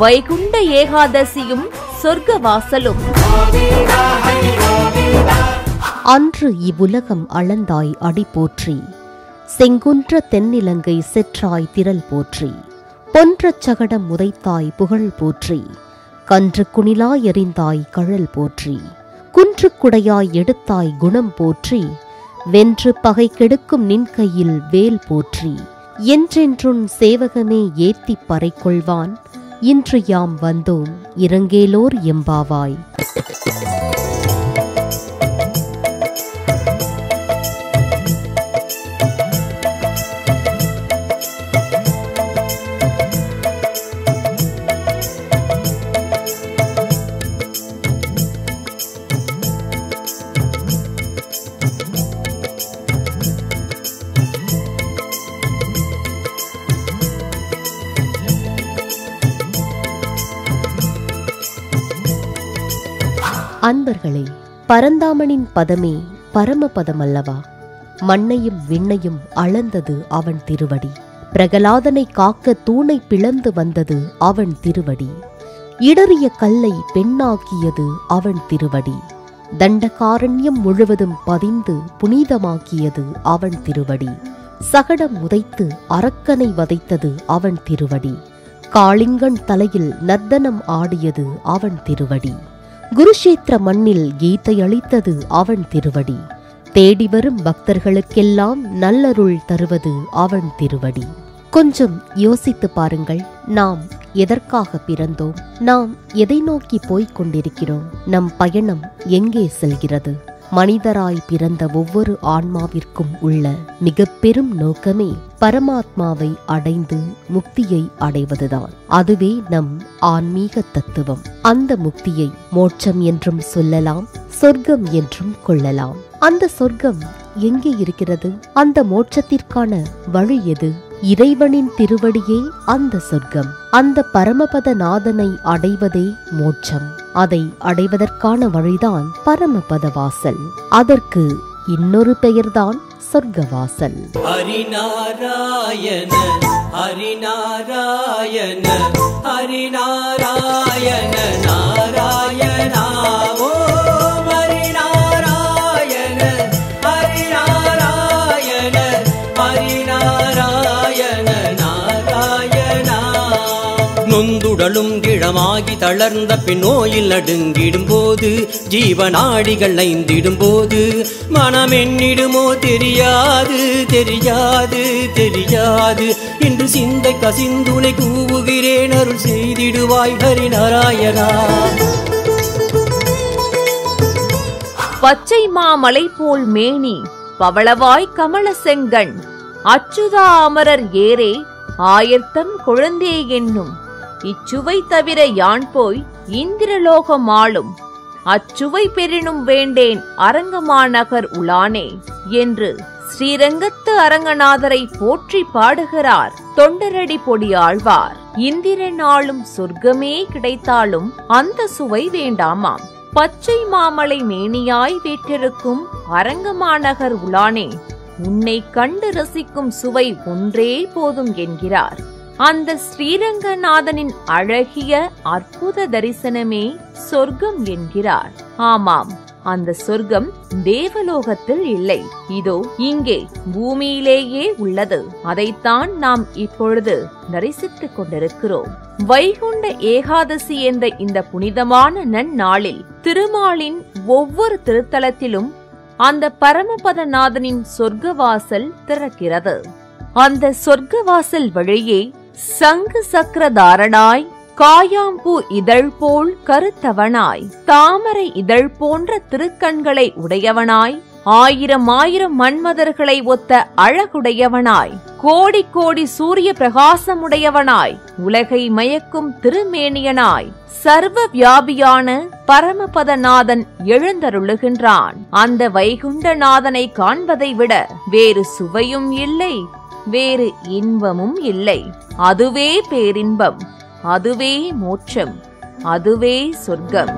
வைகுண்ட ஏகாதசியும் சொர்க்க வாசலும் அன்று இவ்வுலகம் அளந்தாய் அடி போற்றி செங்குன்ற தென்னிலங்கை செற்றாய் திரள் போற்றி பொன்றச் சகடம் உதைத்தாய் புகழ் போற்றி கன்று குணிலாய் எறிந்தாய் கழல் போற்றி குன்றுக்குடையாய் எடுத்தாய் குணம் போற்றி வென்று பகை கெடுக்கும் நின் கையில் வேல் போற்றி என்றென்றும் சேவகமே ஏத்திப் பறை கொள்வான் இன்று யாம் வந்தோம் இரங்கேலோர் எம்பாவாய் அன்பர்களே பரந்தாமனின் பதமே பரமபதம் அல்லவா மண்ணையும் விண்ணையும் அளந்தது அவன் திருவடி பிரகலாதனை காக்க தூணை பிளந்து வந்தது அவன் திருவடி இடறிய கல்லை பெண்ணாக்கியது அவன் திருவடி தண்டகாரண்யம் முழுவதும் பதிந்து புனிதமாக்கியது அவன் திருவடி சகடம் உதைத்து அரக்கனை வதைத்தது அவன் திருவடி காளிங்கன் தலையில் நர்த்தனம் ஆடியது அவன் திருவடி குருஷேத்திர மண்ணில் கீதை அளித்தது அவன் திருவடி தேடி வரும் பக்தர்களுக்கெல்லாம் நல்லருள் தருவது அவன் திருவடி கொஞ்சம் யோசித்து பாருங்கள் நாம் எதற்காக பிறந்தோம் நாம் எதை நோக்கி போய்க் கொண்டிருக்கிறோம் நம் பயணம் எங்கே செல்கிறது மனிதராய் பிறந்த ஒவ்வொரு ஆன்மாவிற்கும் உள்ள மிக பெரும் நோக்கமே பரமாத்மாவை அடைந்து முக்தியை அடைவதுதான் அதுவே நம் ஆன்மீக தத்துவம் அந்த முக்தியை மோட்சம் என்றும் சொல்லலாம் சொர்க்கம் என்றும் கொள்ளலாம் அந்த சொர்க்கம் எங்கே இருக்கிறது அந்த மோட்சத்திற்கான வழி எது இறைவனின் திருவடியே அந்த சொர்க்கம் அந்த பரமபத நாதனை அடைவதே மோட்சம் அதை அடைவதற்கான வழிதான் பரமபத வாசல் அதற்கு இன்னொரு பெயர்தான் சொர்க்கவாசல் ஹரிநாராயண ஹரிநாராயண ஹரிநாராயண நாராயண ஓம் ஹரிநாராயண ஹரிநாராயண ஹரிநாராயண நாராயணா நொந்துடலும் கிழமாகி தளர்ந்த பின் நோயில் நடுங்கிடும் போது ஜீவநாடிகள் ஐந்திடும் போது மனம் என்னிடுமோ தெரியாது தெரியாது தெரியாது இன்று சிந்தை கசிந்துனை கூவுகிறேன் அருள் செய்திடுவாய் ஹரிநாராயணா பச்சை மாமலை போல் மேனி பவளவாய் கமல செங்கண் அச்சுதா அமரர் ஏரே ஆயர்த்தம் குழந்தே என்னும் இச்சுவை தவிர யான் போய் இந்திரலோகம் ஆளும் அச்சுவை பெறினும் வேண்டேன் அரங்கமாநகர் உளானே என்று ஸ்ரீரங்கத்து அரங்கநாதரை போற்றி பாடுகிறார் தொண்டரடி பொடி ஆழ்வார் இந்திரன் ஆளும் சொர்க்கமே கிடைத்தாலும் அந்த சுவை வேண்டாமாம் பச்சை மாமலை மேனியாய் வீற்றிருக்கும் அரங்கமாநகர் உலானே உன்னை கண்டு ரசிக்கும் சுவை ஒன்றே போதும் என்கிறார் அந்த ஸ்ரீரங்கநாதனின் அழகிய அற்புத தரிசனமே சொர்க்கம் என்கிறார் ஆமாம் அந்த சொர்க்கம் தேவலோகத்தில் இல்லை இதோ இங்கே பூமியிலேயே உள்ளது அதைத்தான் நாம் இப்பொழுது தரிசித்துக் கொண்டிருக்கிறோம் வைகுண்ட ஏகாதசி என்ற இந்த புனிதமான நன்னாளில் திருமாலின் ஒவ்வொரு திருத்தலத்திலும் அந்த பரமபதநாதனின் சொர்க்கவாசல் திறக்கிறது அந்த சொர்க்கவாசல் வழியே சங்கு சக்கரதாரனாய் காயாம்பூ இதழ் போல் கருத்தவனாய் தாமரை இதழ் போன்ற திருக்கண்களை உடையவனாய் ஆயிரம் ஆயிரம் மன்மதர்களை ஒத்த அழகுடையவனாய் கோடி கோடி சூரிய பிரகாசமுடையவனாய் உலகை மயக்கும் திருமேனியனாய் சர்வ வியாபியான பரமபதநாதன் எழுந்தருளுகின்றான் அந்த வைகுண்டநாதனை காண்பதை விட வேறு சுவையும் இல்லை வேறு இன்பமும் இல்லை அதுவே பேரின்பம் அதுவே மோட்சம் அதுவே சொர்க்கம்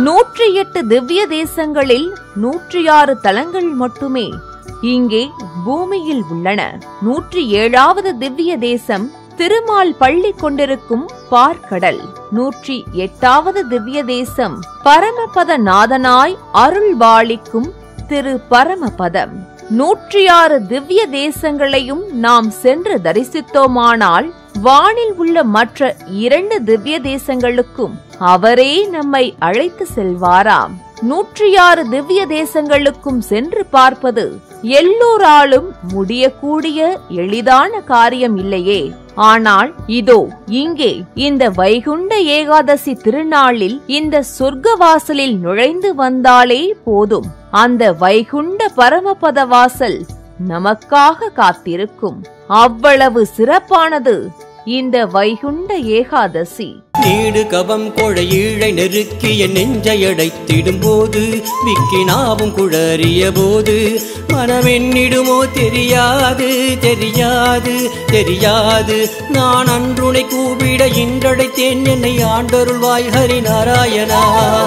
நூற்றி எட்டு திவ்ய தேசங்களில் நூற்றி ஆறு தலங்கள் மட்டுமே இங்கே பூமியில் உள்ளன நூற்றி ஏழாவது திவ்ய தேசம் திருமால் பள்ளி கொண்டிருக்கும் பார்க்கடல் நூற்றி எட்டாவது திவ்ய தேசம் பரமபத நாதனாய் அருள் பாலிக்கும் திரு பரமபதம் நூற்றி ஆறு திவ்ய தேசங்களையும் நாம் சென்று தரிசித்தோமானால் வானில் உள்ள மற்ற இரண்டு திவ்ய தேசங்களுக்கும் அவரே நம்மை அழைத்து செல்வாராம் நூற்றி ஆறு திவ்ய தேசங்களுக்கும் சென்று பார்ப்பது எல்லோராலும் முடியக்கூடிய எளிதான காரியம் இல்லையே ஆனால் இதோ இங்கே இந்த வைகுண்ட ஏகாதசி திருநாளில் இந்த சொர்க்க வாசலில் நுழைந்து வந்தாலே போதும் அந்த வைகுண்ட பரமபத வாசல் நமக்காக காத்திருக்கும் அவ்வளவு சிறப்பானது இந்த வைகுண்ட ஏகாதசி நீடு கவம் கொழையீழை நெருக்கிய நெஞ்சை அடைத்திடும் போது விக்கினாவும் குழறிய போது மனமென்னிடுமோ தெரியாது தெரியாது தெரியாது நான் அன்றுனை கூப்பிட இன்றடைத்தேன் என்னை ஆண்டருள்வாய் ஹரிநாராயணா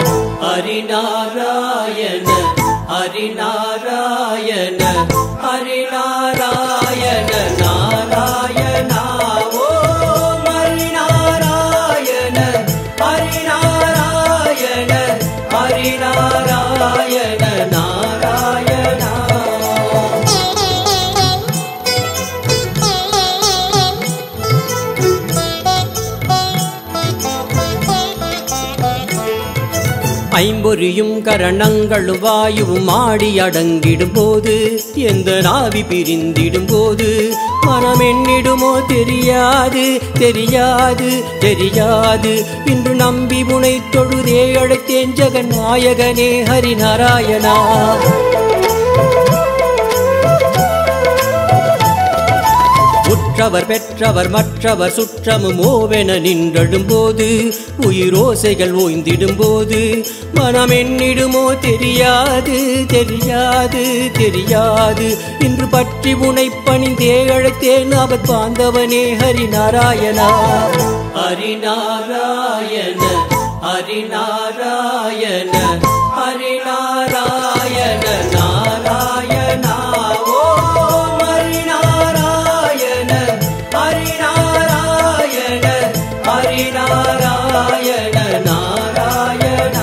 ஹரிநாராயண ஹரிநாராயண ஹரிநாராயண நாராயணா ஓம் ஹரிநாராயண ஹரிநாராயண ஹரிநாராயண நாராயணா ஐம்பொறியும் கரணங்களும் வாயுவும் ஆடி அடங்கிடும் போது எந்த நாவி பிரிந்திடும் போது மனம் என்னிடுமோ தெரியாது தெரியாது தெரியாது இன்று நம்பி முனை தொழுதே அழைத்தேன் ஜெகன் நாயகனே ஹரிநாராயணா உற்றவர் பெற்றவர் மற்றவர் சுற்றமும் ஓவென நின்றடும் போது உயிரோசைகள் ஓய்ந்திடும் போது மனம் என்னிடுமோ தெரியாது தெரியாது தெரியாது இன்று பற்றி உனை பணிந்தே அழைத்தேன் அவர் பாந்தவனே ஹரிநாராயணா ஹரிநாராயண ஹரிநாராயண ஹரிநாராயண நாராயணா ஓம் ஹரிநாராயண ஹரிநாராயண ஹரிநாராயண நாராயணா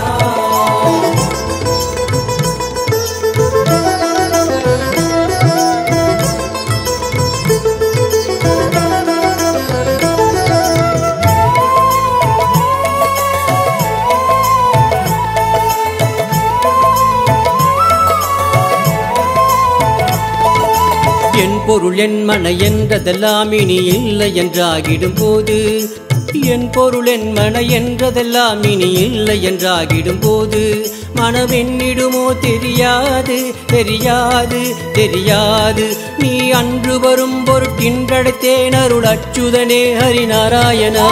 என் பொருள் என் மன என்றதெல்லாம் இனி இல்லை என்றாகிடும் போது என் பொருள் என் மன என்றதெல்லாம் இனி இல்லை என்றாகிடும் போது மனவென்னிடுமோ தெரியாது தெரியாது தெரியாது நீ அன்று வரும் பொருட்கின்றடைத்தேன் அருள் அச்சுதனே ஹரிநாராயணா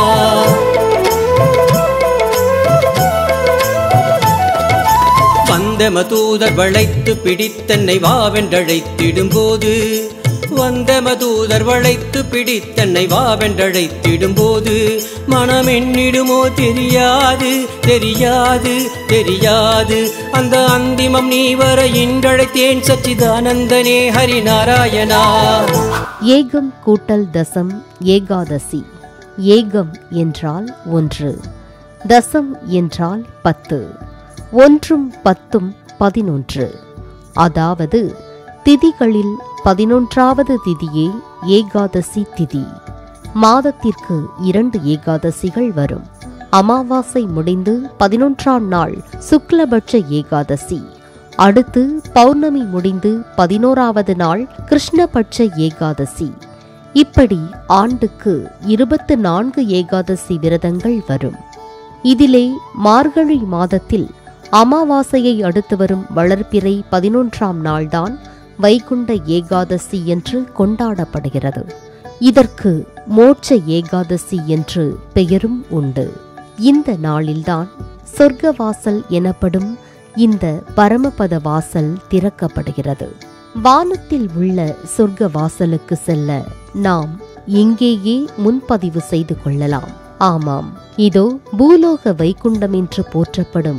வந்தம தூதர் வளைத்து பிடித்தன்னை வாவென்றழைத்திடும் போது வந்தம தூதர் வளைத்து பிடித்தன்னை வாவென்றழைத்திடும் போது மனம் என்னிடுமோ தெரியாது தெரியாது தெரியாது அந்த அந்திமம் நீ வர இன்றழைத்தேன் சச்சிதானந்தனே ஹரிநாராயணா ஏகம் கூட்டல் தசம் ஏகாதசி ஏகம் என்றால் ஒன்று தசம் என்றால் பத்து ஒன்றும் பத்தும் பதினொன்று அதாவது திதிகளில் பதினொன்றாவது திதியே ஏகாதசி திதி மாதத்திற்கு இரண்டு ஏகாதசிகள் வரும் அமாவாசை முடிந்து பதினொன்றாம் நாள் சுக்லபட்ச ஏகாதசி அடுத்து பௌர்ணமி முடிந்து பதினோராவது நாள் கிருஷ்ணபட்ச ஏகாதசி இப்படி ஆண்டுக்கு இருபத்து நான்கு ஏகாதசி விரதங்கள் வரும் இதிலே மார்கழி மாதத்தில் அமாவாசையை அடுத்து வரும் வளர்பிறை பதினொன்றாம் நாள்தான் வைகுண்ட ஏகாதசி என்று கொண்டாடப்படுகிறது இதற்கு மோட்ச ஏகாதசி என்று பெயரும் உண்டு இந்த நாளில்தான் சொர்க்கவாசல் எனப்படும் இந்த பரமபத வாசல் திறக்கப்படுகிறது வானத்தில் உள்ள சொர்க்க வாசலுக்கு செல்ல நாம் இங்கேயே முன்பதிவு செய்து கொள்ளலாம் ஆமாம் இதோ பூலோக வைகுண்டம் என்று போற்றப்படும்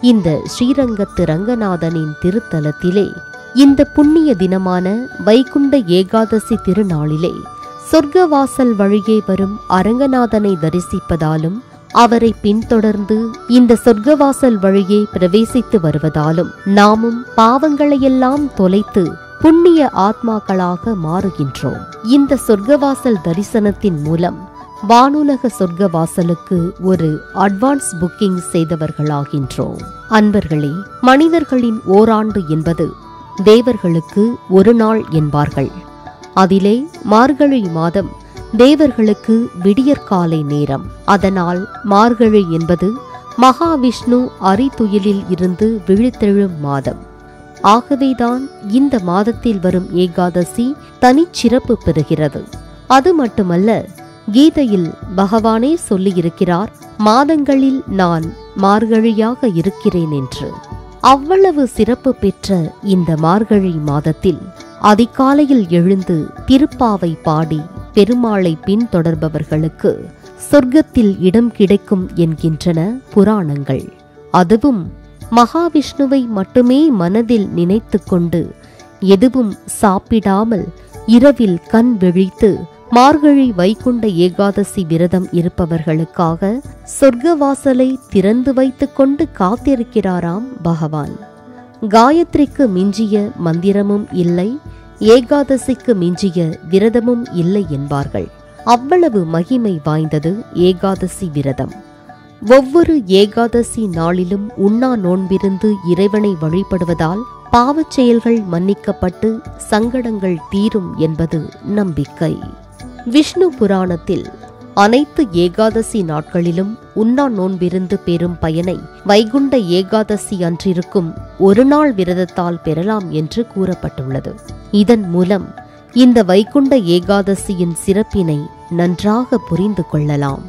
இந்த ஸ்ரீரங்கத்து ரங்கநாதனின் திருத்தலத்திலே இந்த புண்ணிய தினமான வைகுண்ட ஏகாதசி திருநாளிலே சொர்க்கவாசல் வழியே வரும் அரங்கநாதனை தரிசிப்பதாலும் அவரை பின்தொடர்ந்து இந்த சொர்க்கவாசல் வழியே பிரவேசித்து வருவதாலும் நாமும் பாவங்களையெல்லாம் தொலைத்து புண்ணிய ஆத்மாக்களாக மாறுகின்றோம் இந்த சொர்க்கவாசல் தரிசனத்தின் மூலம் வானுலக சொர்க்கவாசலுக்கு ஒரு அட்வான்ஸ் புக்கிங் செய்தவர்களாகின்றோம் அன்பர்களே மனிதர்களின் ஓராண்டு என்பது தேவர்களுக்கு ஒரு நாள் என்பார்கள் அதிலே மார்கழி மாதம் தேவர்களுக்கு விடியற்காலை நேரம் அதனால் மார்கழி என்பது மகாவிஷ்ணு அரிதுயிலில் இருந்து விழித்தெழும் மாதம் ஆகவேதான் இந்த மாதத்தில் வரும் ஏகாதசி தனிச்சிறப்பு பெறுகிறது அது மட்டுமல்ல கீதையில் பகவானே சொல்லியிருக்கிறார் மாதங்களில் நான் மார்கழியாக இருக்கிறேன் என்று அவ்வளவு சிறப்பு பெற்ற இந்த மார்கழி மாதத்தில் அதிகாலையில் எழுந்து திருப்பாவை பாடி பெருமாளை பின்தொடர்பவர்களுக்கு சொர்க்கத்தில் இடம் கிடைக்கும் என்கின்றன புராணங்கள் அதுவும் மகாவிஷ்ணுவை மட்டுமே மனதில் நினைத்து கொண்டு எதுவும் சாப்பிடாமல் இரவில் கண் விழித்து மார்கழி வைகுண்ட ஏகாதசி விரதம் இருப்பவர்களுக்காக சொர்க்கவாசலை திறந்து வைத்துக் கொண்டு காத்திருக்கிறாராம் பகவான் காயத்ரிக்கு மிஞ்சிய மந்திரமும் இல்லை ஏகாதசிக்கு மிஞ்சிய விரதமும் இல்லை என்பார்கள் அவ்வளவு மகிமை வாய்ந்தது ஏகாதசி விரதம் ஒவ்வொரு ஏகாதசி நாளிலும் உண்ணா நோன்பிருந்து இறைவனை வழிபடுவதால் பாவச் செயல்கள் மன்னிக்கப்பட்டு சங்கடங்கள் தீரும் என்பது நம்பிக்கை விஷ்ணு புராணத்தில் அனைத்து ஏகாதசி நாட்களிலும் உண்ணா நோன்பிருந்து பெறும் பயனை வைகுண்ட ஏகாதசி அன்றிருக்கும் ஒரு நாள் விரதத்தால் பெறலாம் என்று கூறப்பட்டுள்ளது இதன் மூலம் இந்த வைகுண்ட ஏகாதசியின் சிறப்பினை நன்றாக புரிந்து கொள்ளலாம்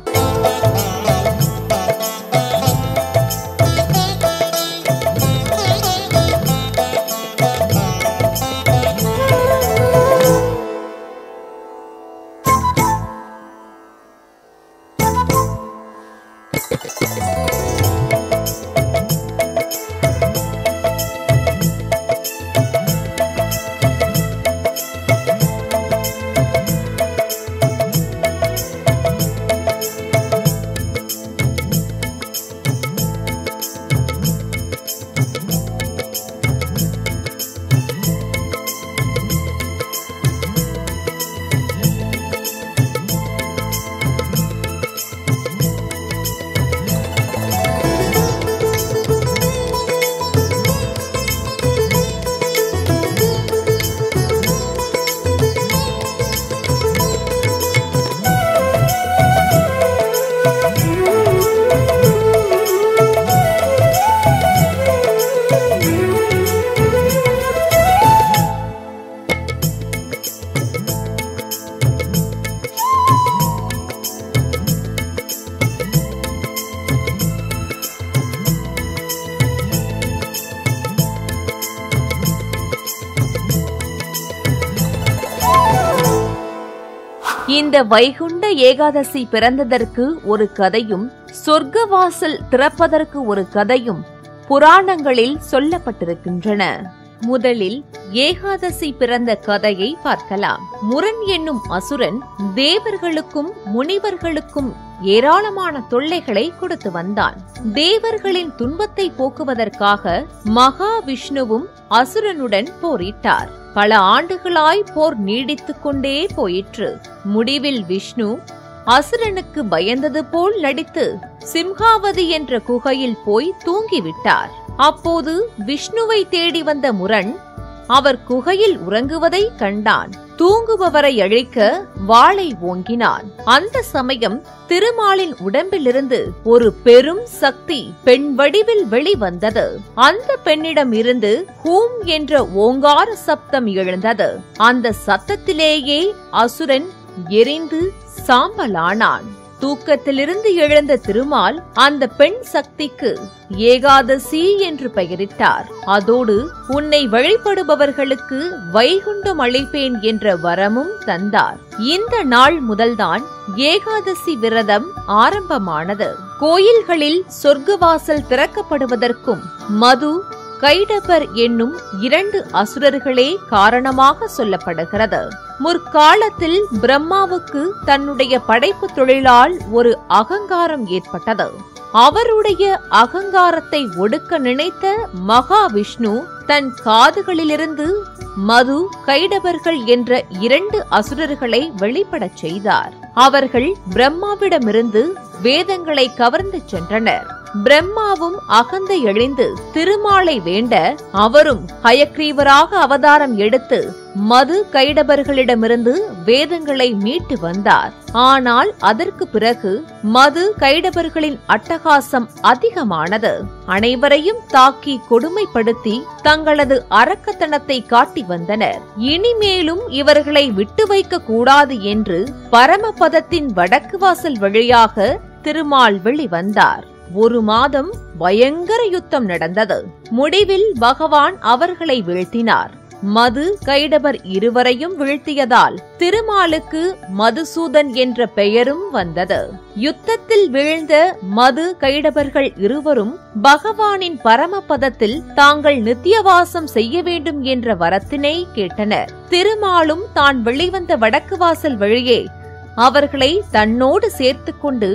இந்த வைகுண்ட ஏகாதசி பிறந்ததற்கு ஒரு கதையும் சொர்க்கவாசல் திறப்பதற்கு ஒரு கதையும் புராணங்களில் சொல்லப்பட்டிருக்கின்றன முதலில் ஏகாதசி பிறந்த கதையை பார்க்கலாம் முரண் என்னும் அசுரன் தேவர்களுக்கும் முனிவர்களுக்கும் ஏராளமான தொல்லைகளை கொடுத்து வந்தான் தேவர்களின் துன்பத்தை போக்குவதற்காக மகாவிஷ்ணுவும் அசுரனுடன் போரிட்டார் பல ஆண்டுகளாய் போர் நீடித்துக் கொண்டே போயிற்று முடிவில் விஷ்ணு அசுரனுக்கு பயந்தது போல் நடித்து சிம்ஹாவதி என்ற குகையில் போய் தூங்கிவிட்டார் அப்போது விஷ்ணுவை தேடி வந்த முரண் அவர் குகையில் உறங்குவதை கண்டான் தூங்குபவரை அழிக்க வாளை ஓங்கினான் அந்த சமயம் திருமாலின் உடம்பிலிருந்து ஒரு பெரும் சக்தி பெண் வடிவில் வெளிவந்தது அந்த பெண்ணிடம் இருந்து ஹூம் என்ற ஓங்கார சப்தம் எழுந்தது அந்த சத்தத்திலேயே அசுரன் எரிந்து சாம்பலானான் தூக்கத்திலிருந்து எழுந்த திருமால் அந்த பெண் சக்திக்கு ஏகாதசி என்று பெயரிட்டார் அதோடு உன்னை வழிபடுபவர்களுக்கு வைகுண்டம் அளிப்பேன் என்ற வரமும் தந்தார் இந்த நாள் முதல்தான் ஏகாதசி விரதம் ஆரம்பமானது கோயில்களில் சொர்க்கவாசல் திறக்கப்படுவதற்கும் மது கைடபர் என்னும் இரண்டு அசுரர்களே காரணமாக சொல்லப்படுகிறது முற்காலத்தில் பிரம்மாவுக்கு தன்னுடைய படைப்பு தொழிலால் ஒரு அகங்காரம் ஏற்பட்டது அவருடைய அகங்காரத்தை ஒடுக்க நினைத்த மகாவிஷ்ணு தன் காதுகளிலிருந்து மது கைடவர்கள் என்ற இரண்டு அசுரர்களை வெளிப்படச் செய்தார் அவர்கள் பிரம்மாவிடமிருந்து வேதங்களை கவர்ந்து சென்றனர் பிரம்மாவும் அகந்தை எழிந்து திருமாலை வேண்ட அவரும் ஹயக்ரீவராக அவதாரம் எடுத்து மது கைடபர்களிடமிருந்து வேதங்களை மீட்டு வந்தார் ஆனால் அதற்கு பிறகு மது கைடபர்களின் அட்டகாசம் அதிகமானது அனைவரையும் தாக்கி கொடுமைப்படுத்தி தங்களது அரக்கத்தனத்தை காட்டி வந்தனர் இனிமேலும் இவர்களை விட்டு வைக்க கூடாது என்று பரமபதத்தின் வடக்கு வாசல் வழியாக திருமால் வெளிவந்தார் ஒரு மாதம் பயங்கர யுத்தம் நடந்தது முடிவில் பகவான் அவர்களை வீழ்த்தினார் மது கைடபர் இருவரையும் வீழ்த்தியதால் திருமாலுக்கு மதுசூதன் என்ற பெயரும் வந்தது யுத்தத்தில் வீழ்ந்த மது கைடபர்கள் இருவரும் பகவானின் பரமபதத்தில் தாங்கள் நித்தியவாசம் செய்ய வேண்டும் என்ற வரத்தினை கேட்டனர் திருமாலும் தான் வெளிவந்த வடக்கு வாசல் வழியே அவர்களை தன்னோடு சேர்த்துக்கொண்டு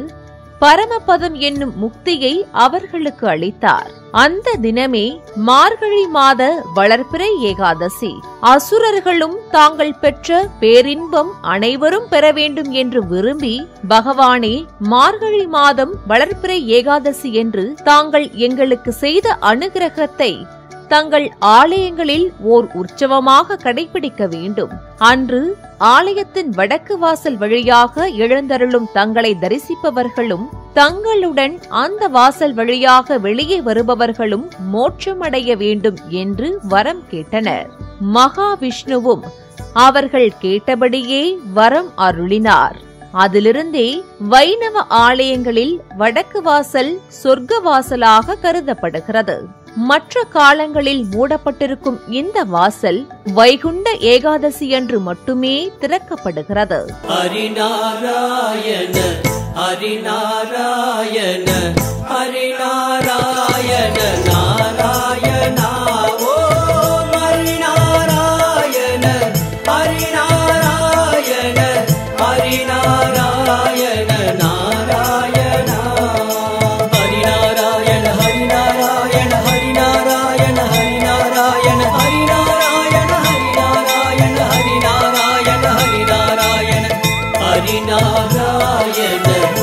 பரமபதம் என்னும் முக்தியை அவர்களுக்கு அளித்தார் அந்த தினமே மார்கழி மாத வளர்பிறை ஏகாதசி அசுரர்களும் தாங்கள் பெற்ற பேரின்பம் அனைவரும் பெற வேண்டும் என்று விரும்பி பகவானே மார்கழி மாதம் வளர்பிறை ஏகாதசி என்று தாங்கள் எங்களுக்கு செய்த அனுகிரகத்தை தங்கள் ஆலயங்களில் ஓர் உற்சவமாக கடைபிடிக்க வேண்டும் அன்று ஆலயத்தின் வடக்கு வாசல் வழியாக எழுந்தருளும் தங்களை தரிசிப்பவர்களும் தங்களுடன் அந்த வாசல் வழியாக வெளியே வருபவர்களும் மோட்சமடைய வேண்டும் என்று வரம் கேட்டனர் மகாவிஷ்ணுவும் அவர்கள் கேட்டபடியே வரம் அருளினார் அதிலிருந்தே வைணவ ஆலயங்களில் வடக்கு வாசல் சொர்க்க வாசலாக கருதப்படுகிறது மற்ற காலங்களில் மூடப்பட்டிருக்கும் இந்த வாசல் வைகுண்ட ஏகாதசியன்று மட்டுமே திறக்கப்படுகிறது ஹரிநாராயண ஹரிநாராயண ஹரிநாராயண நாராயண ஓம் ஹரிநாராயண ஹரிநாராயண ஹரிநாராயண நாராயண ஹரிநாராயண ஹரிநாராயண ஹரிநாராயண ஹரிநாராயண ஹரிநாராயண ஹரிநாராயண ஹரிநாராயண ஹரிநாராயண ஹரிநாராயண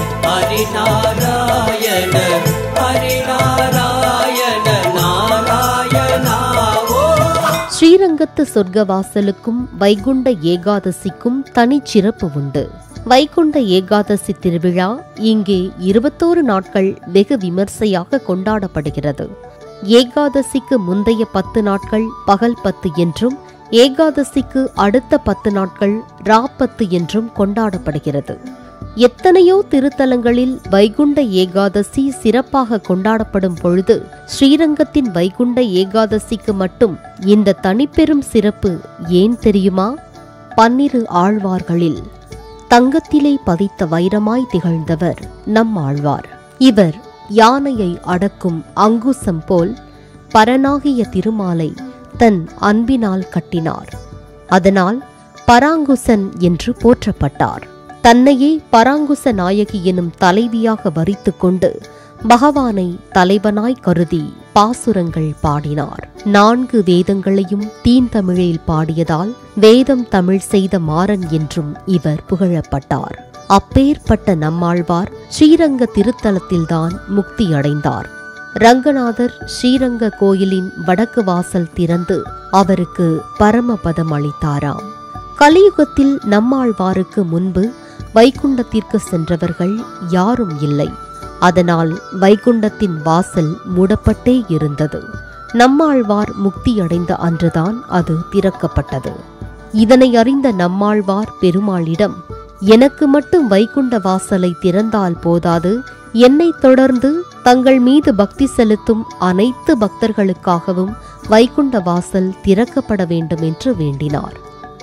ஹரிநாராயண ஹரிநாராயண நாராயண ஓ ஸ்ரீரங்கத்து சொர்க்கவாசலுக்கும் வைகுண்ட ஏகாதசிக்கும் தனிச்சிறப்பு உண்டு வைகுண்ட ஏகாதசி திருவிழா இங்கே இருபத்தோரு நாட்கள் வெகு விமர்சையாக கொண்டாடப்படுகிறது ஏகாதசிக்கு முந்தைய பத்து நாட்கள் பகல் பத்து என்றும் ஏகாதசிக்கு அடுத்த பத்து நாட்கள் ராப்பத்து என்றும் கொண்டாடப்படுகிறது எத்தனையோ திருத்தலங்களில் வைகுண்ட ஏகாதசி சிறப்பாக கொண்டாடப்படும் பொழுது ஸ்ரீரங்கத்தின் வைகுண்ட ஏகாதசிக்கு மட்டும் இந்த தனிப்பெரும் சிறப்பு ஏன் தெரியுமா பன்னிரு ஆழ்வார்களில் தங்கத்திலே பதித்த வைரமாய் திகழ்ந்தவர் நம் ஆழ்வார் இவர் யானையை அடக்கும் அங்குசம் போல் பரனாகிய திருமாலை தன் அன்பினால் கட்டினார் அதனால் பராங்குசன் என்று போற்றப்பட்டார் தன்னையே பராங்குச நாயகி எனும் தலைவியாக வரித்துக் கொண்டு பகவானை தலைவனாய் கருதி பாசுரங்கள் பாடினார் நான்கு வேதங்களையும் தீந்தமிழில் பாடியதால் வேதம் தமிழ் செய்த மாறன் என்றும் இவர் புகழப்பட்டார் அப்பேற்பட்ட நம்மாழ்வார் ஸ்ரீரங்க திருத்தலத்தில்தான் முக்தி அடைந்தார் ரங்கநாதர் ஸ்ரீரங்க கோயிலின் வடக்கு வாசல் திறந்து அவருக்கு பரமபதம் அளித்தாராம் கலியுகத்தில் நம்மாழ்வாருக்கு முன்பு வைகுண்டத்திற்கு சென்றவர்கள் யாரும் இல்லை அதனால் வைகுண்டத்தின் வாசல் மூடப்பட்டே இருந்தது நம்மாழ்வார் முக்தியடைந்த அன்றுதான் அது திறக்கப்பட்டது இதனை அறிந்த நம்மாழ்வார் பெருமாளிடம் எனக்கு மட்டும் வைகுண்ட வாசலை திறந்தால் போதாது என்னைத் தொடர்ந்து தங்கள் மீது பக்தி செலுத்தும் அனைத்து பக்தர்களுக்காகவும் வைகுண்ட வாசல் திறக்கப்பட வேண்டும் என்று வேண்டினார்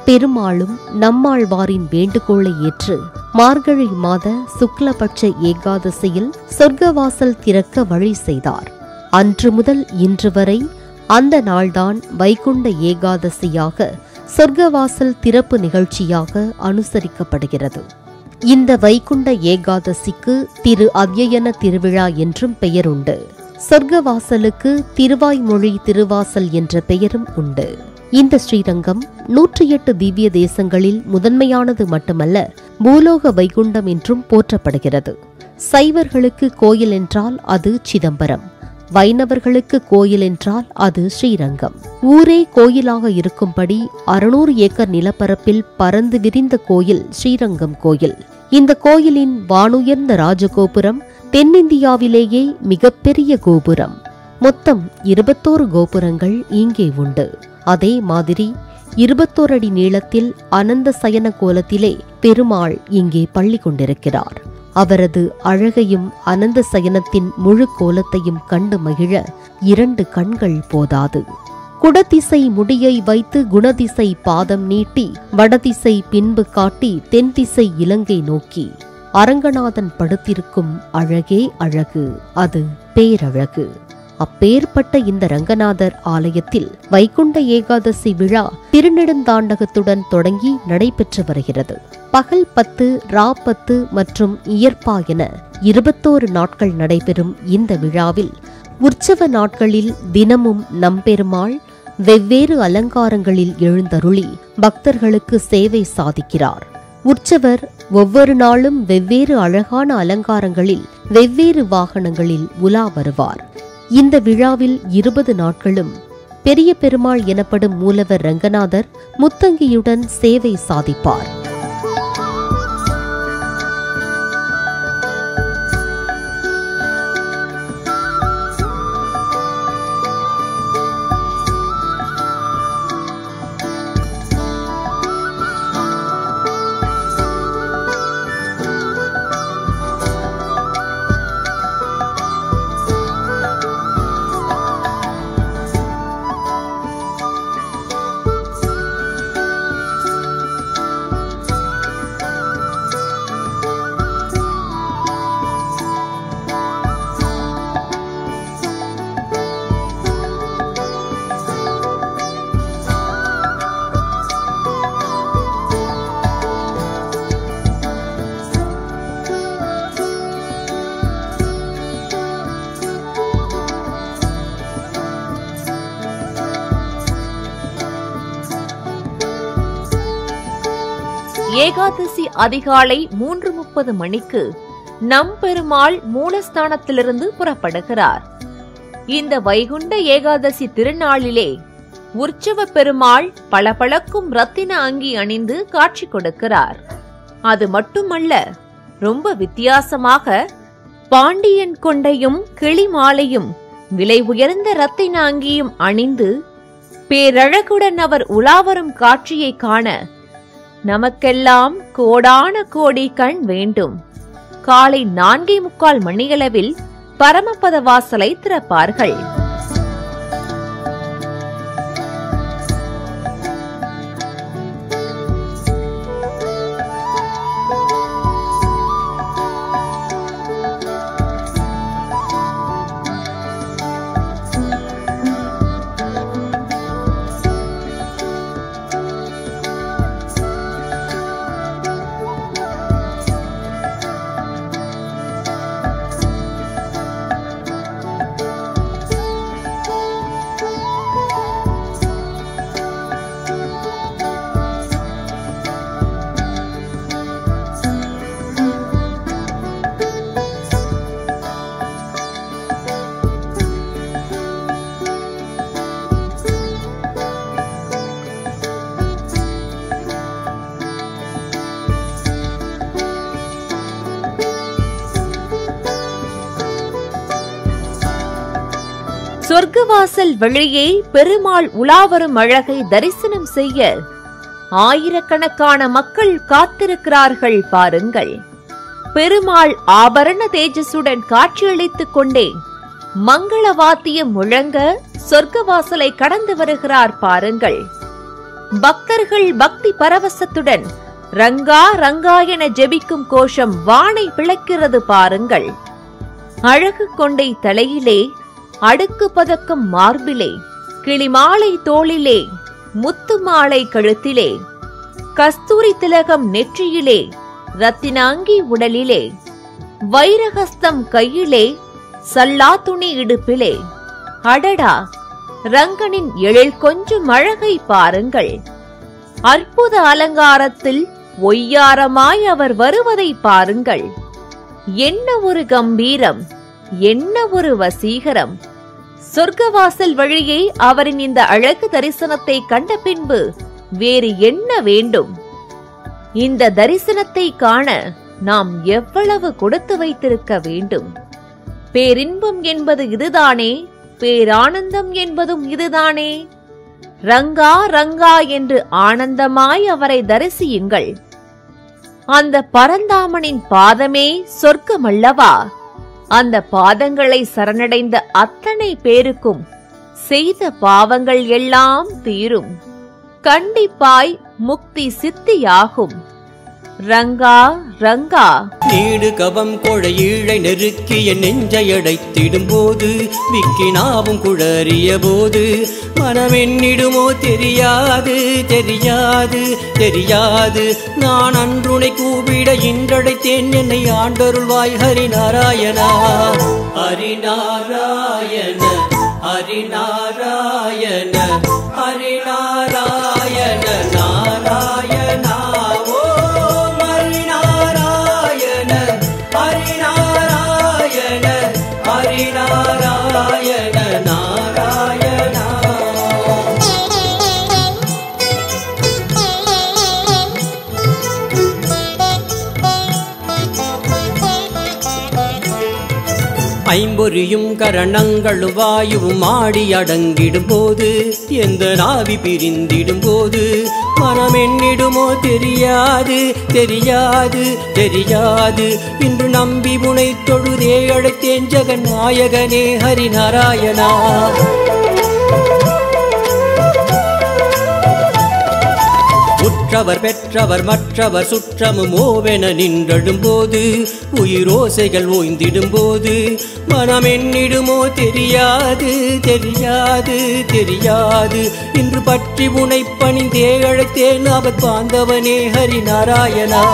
பெருமாளும் நம்மாழ்வாரின் வேண்டுகோளை ஏற்று மார்கழி மாத சுக்லபட்ச ஏகாதசியில் சொர்க்கவாசல் திறக்க வழி செய்தார் அன்று முதல் இன்று வரை அந்த நாள்தான் வைகுண்ட ஏகாதசியாக சொர்க்கவாசல் திறப்பு நிகழ்ச்சியாக அனுசரிக்கப்படுகிறது இந்த வைகுண்ட ஏகாதசிக்கு திரு அத்யயன திருவிழா என்றும் பெயருண்டு சொர்க்கவாசலுக்கு திருவாய்மொழி திருவாசல் என்ற பெயரும் உண்டு இந்த ஸ்ரீரங்கம் நூற்றி எட்டு திவ்ய தேசங்களில் முதன்மையானது மட்டுமல்ல பூலோக வைகுண்டம் என்றும் போற்றப்படுகிறது சைவர்களுக்கு கோயில் என்றால் அது சிதம்பரம் வைணவர்களுக்கு கோயில் என்றால் அது ஸ்ரீரங்கம் ஊரே கோயிலாக இருக்கும்படி அறுநூறு ஏக்கர் நிலப்பரப்பில் பறந்து விரிந்த கோயில் ஸ்ரீரங்கம் கோயில் இந்த கோயிலின் வானுயர்ந்த ராஜகோபுரம் தென்னிந்தியாவிலேயே மிகப்பெரிய கோபுரம் மொத்தம் இருபத்தோரு கோபுரங்கள் இங்கே உண்டு அதே மாதிரி இருபத்தோரு அடி நீளத்தில் அனந்த சயன கோலத்திலே பெருமாள் இங்கே பள்ளி கொண்டிருக்கிறார் அவரது அழகையும் அனந்த சயனத்தின் முழு கோலத்தையும் கண்டு மகிழ இரண்டு கண்கள் போதாது குடதிசை முடியை வைத்து குணதிசை பாதம் நீட்டி வடதிசை பின்பு காட்டி தென்திசை இலங்கை நோக்கி அரங்கநாதன் படுத்திருக்கும் அழகே அழகு அது பேரழகு அப்பேற்பட்ட இந்த ரங்கநாதர் ஆலயத்தில் வைகுண்ட ஏகாதசி விழா திருநெடுந்தாண்டகத்துடன் தொடங்கி நடைபெற்று வருகிறது பகல் பத்து ரா பத்து மற்றும் இயற்பா என இருபத்தோரு நாட்கள் நடைபெறும் இந்த விழாவில் உற்சவ நாட்களில் தினமும் நம்பெருமாள் வெவ்வேறு அலங்காரங்களில் எழுந்தருளி பக்தர்களுக்கு சேவை சாதிக்கிறார் உற்சவர் ஒவ்வொரு நாளும் வெவ்வேறு அழகான அலங்காரங்களில் வெவ்வேறு வாகனங்களில் உலா வருவார் இந்த விழாவில் இருபது நாட்களும் பெரிய பெருமாள் எனப்படும் மூலவர் ரங்கநாதர் முத்தங்கியுடன் சேவை சாதிப்பார் ஏகாதசி அதிகாலை மூன்று முப்பது மணிக்கு நம்பெருமாள் மூலஸ்தானத்திலிருந்து புறப்படுகிறார் இந்த வைகுண்ட ஏகாதசி திருநாளிலே உற்சவ பெருமாள் பளபளக்கும் ரத்தின அங்கி அணிந்து காட்சி கொடுக்கிறார் அது மட்டுமல்ல ரொம்ப வித்தியாசமாக பாண்டியன் கொண்டையும் கிளி மாலையும் விலை உயர்ந்த ரத்தின அங்கியும் அணிந்து பேரழகுடன் அவர் உலாவரும் காட்சியை காண நமக்கெல்லாம் கோடான கோடி கண் வேண்டும் காலை நான்கே முக்கால் மணியளவில் பரமபத வாசலை திறப்பார்கள் சொர்க்கவாசல் வழியே பெருமாள் உலாவரும் அழகை தரிசனம் செய்ய ஆயிரக்கணக்கான மக்கள் காத்திருக்கிறார்கள் பாருங்கள் பெருமாள் ஆபரண தேஜஸுடன் காட்சியளித்துக் கொண்டே மங்கள வாத்தியம் முழங்க சொர்க்கவாசலை கடந்து வருகிறார் பாருங்கள் பக்தர்கள் பக்தி பரவசத்துடன் ரங்கா ரங்கா என ஜெபிக்கும் கோஷம் வானை பிளக்கிறது பாருங்கள் அழகு கொண்டை தலையிலே அடுக்கு பதக்கம் மார்பிலே கிளிமாலை தோளிலே முத்து மாலை கழுத்திலே கஸ்தூரி திலகம் நெற்றியிலே ரத்தினாங்கி உடலிலே வைரஹஸ்தம் கையிலே சல்லா துணி இடுப்பிலே அடடா ரங்கனின் எழில் கொஞ்சம் அழகை பாருங்கள் அற்புத அலங்காரத்தில் ஒய்யாரமாய் அவர் வருவதை பாருங்கள் என்ன ஒரு கம்பீரம் என்ன ஒரு வசீகரம் சொர்க்கவாசல் வழியே அவரின் இந்த அழகு தரிசனத்தை கண்ட பின்பு வேறு என்ன வேண்டும் இந்த தரிசனத்தை காண நாம் எவ்வளவு கொடுத்து வைத்திருக்க வேண்டும் பேரின்பம் என்பது இதுதானே பேரானந்தம் என்பதும் இதுதானே ரங்கா ரங்கா என்று ஆனந்தமாய் அவரை தரிசியுங்கள் அந்த பரந்தாமனின் பாதமே சொர்க்கமல்லவா அந்த பாதங்களை சரணடைந்த அத்தனை பேருக்கும் செய்த பாவங்கள் எல்லாம் தீரும் கண்டிப்பாய் முக்தி சித்தியாகும் ரங்கா ரங்கா நீடு கவம் கொழையீழை நெருக்கிய நெஞ்சை அடைத்திடும் போது விக்கினாவும் குழறிய போது மனமென்னிடுமோ தெரியாது தெரியாது தெரியாது நான் அன்றுனை கூப்பிட இன்றடைத்தேன் என்னை ஆண்டருள்வாய் ஹரிநாராயணா ஹரிநாராயண ஹரிநாராயண ஹரிநாராயண நாராயணா ஓம் ஹரிநாராயண ஹரிநாராயண ஹரிநாராயண நாராயணா ஐம்பொறியும் கரணங்களும் வாயுவும் ஆடி அடங்கிடும் போது எந்த நாவி பிரிந்திடும் போது மனம் என்னிடுமோ தெரியாது தெரியாது தெரியாது இன்று நம்பி முனை தொழுதே அழைத்தேன் ஜெகன் நாயகனே ஹரிநாராயணா உற்றவர் பெற்றவர் மற்றவர் சுற்றமும் ஓவென நின்றடும் போது உயிரோசைகள் ஓய்ந்திடும் போது மனம் என்னிடுமோ தெரியாது தெரியாது தெரியாது இன்று பற்றி உனை பணிந்தே அழைத்தேன் அவர் பாந்தவனே ஹரிநாராயணா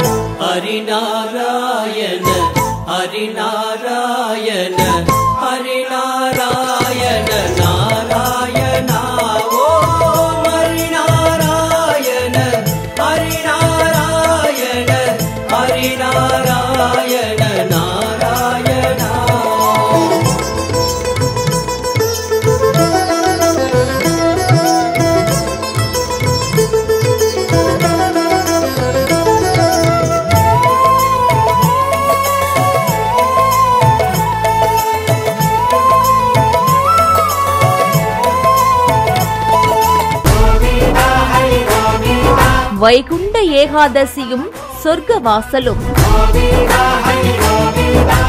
ஹரிநாராயண ஹரிநாராயண ஹரிநாராயண நாராயணா ஓம் ஹரிநாராயண ஹரிநாராயண ஹரிநாராயண நாராயணா வைகுண்ட ஏகாதசியும் சொர்க்க வாசலும் Govinda Hari Govinda